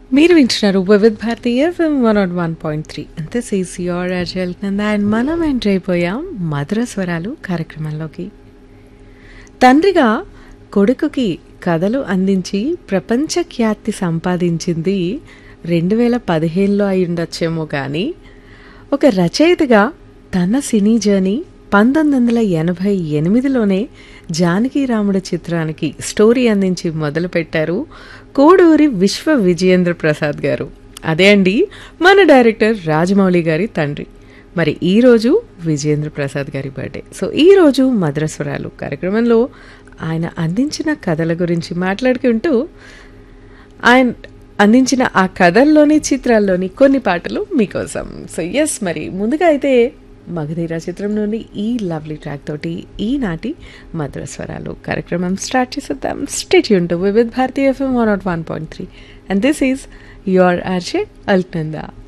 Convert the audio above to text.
మీరు వింటున్నారు Vividh Bharati FM one not one point three అంతే సీస్ యోర్ అజల్ అండ్ మనం ఎంటర్ అయిపోయాం మధుర స్వరాలు కార్యక్రమంలోకి తండ్రిగా కొడుకుకి కథలు అందించి ప్రపంచ ఖ్యాతి సంపాదించింది రెండు వేల పదిహేనులో అయి ఉండొచ్చేమో కానీ ఒక రచయితగా తన సినీ జర్నీ పంతొమ్మిది వందల ఎనభై ఎనిమిదిలోనే జానకీరాముడు చిత్రానికి స్టోరీ అందించి మొదలుపెట్టారు కోడూరి విశ్వ విజయేంద్ర ప్రసాద్ గారు అదే అండి మన డైరెక్టర్ రాజమౌళి గారి తండ్రి మరి ఈరోజు విజయేంద్ర ప్రసాద్ గారి బర్త్డే సో ఈరోజు మద్రస్వరాలు కార్యక్రమంలో ఆయన అందించిన కథల గురించి మాట్లాడుకుంటూ ఆయన అందించిన ఆ కథల్లోని చిత్రాల్లోని కొన్ని పాటలు మీకోసం సో ఎస్ మరి ముందుగా అయితే మగధీర చిత్రంలోని ఈ లవ్లీ ట్రాక్ తోటి ఈనాటి మధుర స్వరాలు కార్యక్రమం స్టార్ట్ చేసేద్దాం స్టేట్ యూన్ to Vividh Bharati FM one not one point three and this is your ఆర్షే అల్నందా